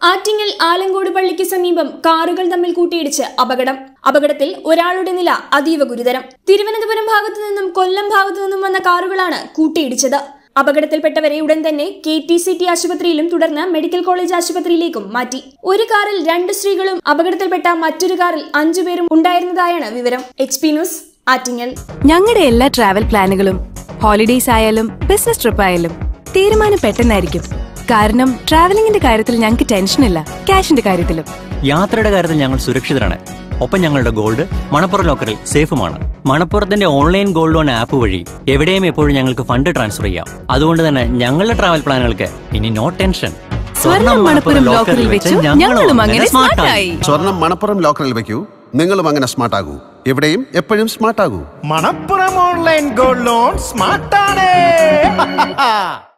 ആറ്റിങ്ങൽ ആലങ്കോട് പള്ളിക്ക് സമീപം കാറുകൾ തമ്മിൽ കൂട്ടിയിടിച്ച് അപകടം അപകടത്തിൽ ഒരാളുടെ നില അതീവ ഗുരുതരം തിരുവനന്തപുരം ഭാഗത്തു നിന്നും കൊല്ലം ഭാഗത്തു നിന്നും വന്ന കാറുകളാണ് കൂട്ടിയിടിച്ചത് അപകടത്തിൽപ്പെട്ടവരെ ഉടൻ തന്നെ കെ ടി സി ടി ആശുപത്രിയിലും തുടർന്ന് മെഡിക്കൽ കോളേജ് ആശുപത്രിയിലേക്കും മാറ്റി ഒരു കാറിൽ രണ്ട് സ്ത്രീകളും അപകടത്തിൽപ്പെട്ട മറ്റൊരു കാറിൽ അഞ്ചുപേരും ഉണ്ടായിരുന്നതായാണ് വിവരം എച്ച് പി ന്യൂസ് ആറ്റിങ്ങൽ ഞങ്ങളുടെ എല്ലാ ട്രാവൽ പ്ലാനുകളും ഹോളിഡേയ്സ് ആയാലും ബിസിനസ് ട്രിപ്പ് ആയാലും തീരുമാനം പെട്ടെന്നായിരിക്കും കാരണം ട്രാവലിംഗിന്റെ കാര്യത്തിൽ ഞങ്ങൾക്ക് ടെൻഷനില്ല ക്യാഷിന്റെ കാര്യത്തിലും യാത്രയുടെ കാര്യത്തിൽ ഞങ്ങൾ സുരക്ഷിതരാണ് ഒപ്പം ഞങ്ങളുടെ ഗോൾഡ് മണപ്പുറം ലോക്കറിൽ സേഫുമാണ് മണപ്പുറത്തിന്റെ ഓൺലൈൻ ഗോൾഡ് ലോൺ ആപ്പ് വഴി എവിടെയും എപ്പോഴും ഞങ്ങൾക്ക് ഫണ്ട് ട്രാൻസ്ഫർ ചെയ്യാം അതുകൊണ്ട് തന്നെ ഞങ്ങളുടെ ട്രാവൽ പ്ലാനുകൾക്ക് ഇനി നോ ടെൻഷൻ സ്വർണം മണപ്പുറം ലോക്കറിൽ വെച്ചു ഞങ്ങളും അങ്ങനെ സ്മാർട്ട് ആയി സ്വർണം മണപ്പുറം ലോക്കറിൽ വെക്കൂ നിങ്ങളും അങ്ങനെ സ്മാർട്ട് ആകൂ എവിടെയും എപ്പോഴും സ്മാർട്ട് ആകൂ മണപ്പുറം ഓൺലൈൻ ഗോൾഡ് ലോൺ സ്മാർട്ടാണ്